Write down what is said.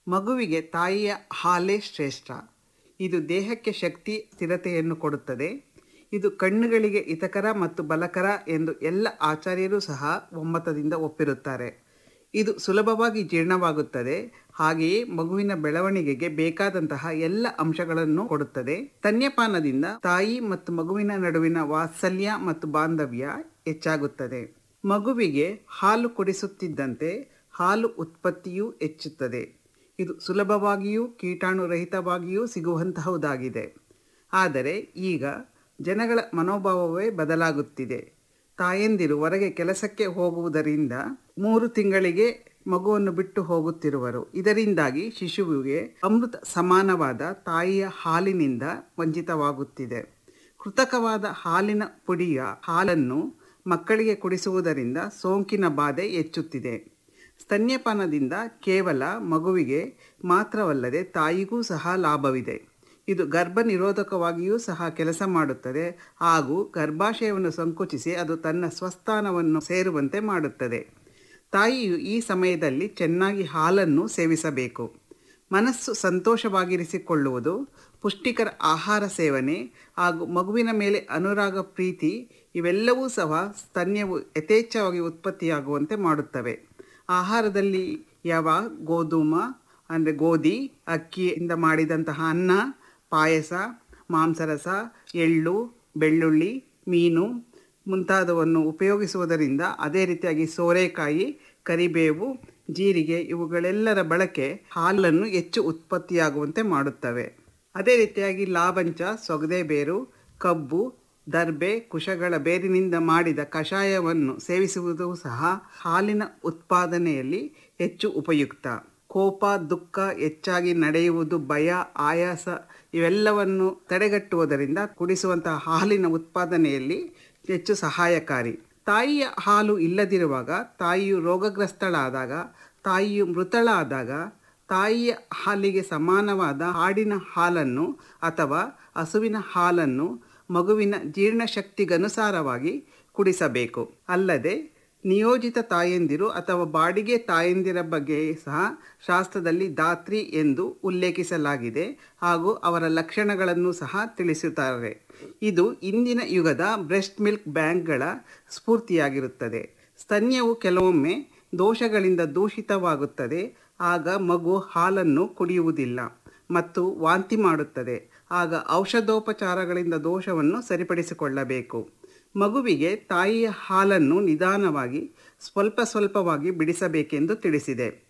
ಮಗುವಿಗೆ ತಾಯಿಯ ಹಾಲೇ ಶ್ರೇಷ್ಠ ಇದು ದೇಹಕ್ಕೆ ಶಕ್ತಿ ಸ್ಥಿರತೆಯನ್ನು ಕೊಡುತ್ತದೆ ಇದು ಕಣ್ಣುಗಳಿಗೆ ಹಿತಕರ ಮತ್ತು ಬಲಕರ ಎಂದು ಎಲ್ಲ ಆಚಾರ್ಯರು ಸಹ ಒಮ್ಮತದಿಂದ ಒಪ್ಪಿರುತ್ತಾರೆ ಇದು ಸುಲಭವಾಗಿ ಜೀರ್ಣವಾಗುತ್ತದೆ ಹಾಗೆಯೇ ಮಗುವಿನ ಬೆಳವಣಿಗೆಗೆ ಬೇಕಾದಂತಹ ಎಲ್ಲ ಅಂಶಗಳನ್ನು ಕೊಡುತ್ತದೆ ಸ್ತನ್ಯಪಾನದಿಂದ ತಾಯಿ ಮತ್ತು ಮಗುವಿನ ನಡುವಿನ ವಾತ್ಸಲ್ಯ ಮತ್ತು ಬಾಂಧವ್ಯ ಹೆಚ್ಚಾಗುತ್ತದೆ ಮಗುವಿಗೆ ಹಾಲು ಕುಡಿಸುತ್ತಿದ್ದಂತೆ ಹಾಲು ಉತ್ಪತ್ತಿಯೂ ಹೆಚ್ಚುತ್ತದೆ ಇದು ಸುಲಭವಾಗಿಯೂ ಕೀಟಾಣುರಹಿತವಾಗಿಯೂ ಸಿಗುವಂತಹುದಾಗಿದೆ ಆದರೆ ಈಗ ಜನಗಳ ಮನೋಭಾವವೇ ಬದಲಾಗುತ್ತಿದೆ ತಾಯಂದಿರು ಹೊರಗೆ ಕೆಲಸಕ್ಕೆ ಹೋಗುವುದರಿಂದ ಮೂರು ತಿಂಗಳಿಗೆ ಮಗುವನ್ನು ಬಿಟ್ಟು ಹೋಗುತ್ತಿರುವರು ಇದರಿಂದಾಗಿ ಶಿಶುವಿಗೆ ಅಮೃತ ಸಮಾನವಾದ ತಾಯಿಯ ಹಾಲಿನಿಂದ ವಂಚಿತವಾಗುತ್ತಿದೆ ಕೃತಕವಾದ ಹಾಲಿನ ಪುಡಿಯ ಹಾಲನ್ನು ಮಕ್ಕಳಿಗೆ ಕುಡಿಸುವುದರಿಂದ ಸೋಂಕಿನ ಬಾಧೆ ಹೆಚ್ಚುತ್ತಿದೆ ಸ್ತನ್ಯಪಾನದಿಂದ ಕೇವಲ ಮಗುವಿಗೆ ಮಾತ್ರವಲ್ಲದೆ ತಾಯಿಗೂ ಸಹ ಲಾಭವಿದೆ ಇದು ಗರ್ಭ ನಿರೋಧಕವಾಗಿಯೂ ಸಹ ಕೆಲಸ ಮಾಡುತ್ತದೆ ಹಾಗೂ ಗರ್ಭಾಶಯವನ್ನು ಸಂಕುಚಿಸಿ ಅದು ತನ್ನ ಸ್ವಸ್ಥಾನವನ್ನು ಸೇರುವಂತೆ ಮಾಡುತ್ತದೆ ತಾಯಿಯು ಈ ಸಮಯದಲ್ಲಿ ಚೆನ್ನಾಗಿ ಹಾಲನ್ನು ಸೇವಿಸಬೇಕು ಮನಸ್ಸು ಸಂತೋಷವಾಗಿರಿಸಿಕೊಳ್ಳುವುದು ಪುಷ್ಟಿಕರ ಆಹಾರ ಸೇವನೆ ಹಾಗೂ ಮಗುವಿನ ಮೇಲೆ ಅನುರಾಗ ಪ್ರೀತಿ ಇವೆಲ್ಲವೂ ಸಹ ಸ್ತನ್ಯವು ಯಥೇಚ್ಛವಾಗಿ ಉತ್ಪತ್ತಿಯಾಗುವಂತೆ ಮಾಡುತ್ತವೆ ಆಹಾರದಲ್ಲಿ ಯಾವ ಗೋಧೂಮ ಅಂದರೆ ಗೋಧಿ ಅಕ್ಕಿಯಿಂದ ಮಾಡಿದಂತಹ ಅನ್ನ ಪಾಯಸ ಮಾಂಸರಸ ಎಳ್ಳು ಬೆಳ್ಳುಳ್ಳಿ ಮೀನು ಮುಂತಾದವನ್ನು ಉಪಯೋಗಿಸುವುದರಿಂದ ಅದೇ ರೀತಿಯಾಗಿ ಸೋರೆಕಾಯಿ ಕರಿಬೇವು ಜೀರಿಗೆ ಇವುಗಳೆಲ್ಲರ ಬಳಕೆ ಹಾಲನ್ನು ಹೆಚ್ಚು ಉತ್ಪತ್ತಿಯಾಗುವಂತೆ ಮಾಡುತ್ತವೆ ಅದೇ ರೀತಿಯಾಗಿ ಲಾವಂಚ ಸೊಗದೆ ಬೇರು ಕಬ್ಬು ದರ್ಬೆ ಕುಶಗಳ ಬೇರಿನಿಂದ ಮಾಡಿದ ಕಷಾಯವನ್ನು ಸೇವಿಸುವುದು ಸಹ ಹಾಲಿನ ಉತ್ಪಾದನೆಯಲ್ಲಿ ಹೆಚ್ಚು ಉಪಯುಕ್ತ ಕೋಪ ದುಃಖ ಹೆಚ್ಚಾಗಿ ನಡೆಯುವುದು ಭಯ ಆಯಾಸ ಇವೆಲ್ಲವನ್ನು ತಡೆಗಟ್ಟುವುದರಿಂದ ಕುಡಿಸುವಂತಹ ಹಾಲಿನ ಉತ್ಪಾದನೆಯಲ್ಲಿ ಹೆಚ್ಚು ಸಹಾಯಕಾರಿ ತಾಯಿಯ ಹಾಲು ಇಲ್ಲದಿರುವಾಗ ತಾಯಿಯು ರೋಗಗ್ರಸ್ತಳಾದಾಗ ತಾಯಿಯು ಮೃತಳಾದಾಗ ತಾಯಿಯ ಹಾಲಿಗೆ ಸಮಾನವಾದ ಹಾಡಿನ ಹಾಲನ್ನು ಅಥವಾ ಹಸುವಿನ ಹಾಲನ್ನು ಮಗುವಿನ ಜೀರ್ಣಶಕ್ತಿಗನುಸಾರವಾಗಿ ಕುಡಿಸಬೇಕು ಅಲ್ಲದೆ ನಿಯೋಜಿತ ತಾಯಂದಿರು ಅಥವಾ ಬಾಡಿಗೆ ತಾಯಂದಿರ ಬಗ್ಗೆ ಸಹ ಶಾಸ್ತ್ರದಲ್ಲಿ ದಾತ್ರಿ ಎಂದು ಉಲ್ಲೇಖಿಸಲಾಗಿದೆ ಹಾಗೂ ಅವರ ಲಕ್ಷಣಗಳನ್ನು ಸಹ ತಿಳಿಸುತ್ತಾರೆ ಇದು ಇಂದಿನ ಯುಗದ ಬ್ರೆಸ್ಟ್ ಮಿಲ್ಕ್ ಬ್ಯಾಂಕ್ಗಳ ಸ್ಫೂರ್ತಿಯಾಗಿರುತ್ತದೆ ಸ್ತನ್ಯವು ಕೆಲವೊಮ್ಮೆ ದೋಷಗಳಿಂದ ದೂಷಿತವಾಗುತ್ತದೆ ಆಗ ಮಗು ಹಾಲನ್ನು ಕುಡಿಯುವುದಿಲ್ಲ ಮತ್ತು ವಾಂತಿ ಮಾಡುತ್ತದೆ ಆಗ ಔಷಧೋಪಚಾರಗಳಿಂದ ದೋಷವನ್ನು ಸರಿಪಡಿಸಿಕೊಳ್ಳಬೇಕು ಮಗುವಿಗೆ ತಾಯಿಯ ಹಾಲನ್ನು ನಿಧಾನವಾಗಿ ಸ್ವಲ್ಪ ಸ್ವಲ್ಪವಾಗಿ ಬಿಡಿಸಬೇಕೆಂದು ತಿಳಿಸಿದೆ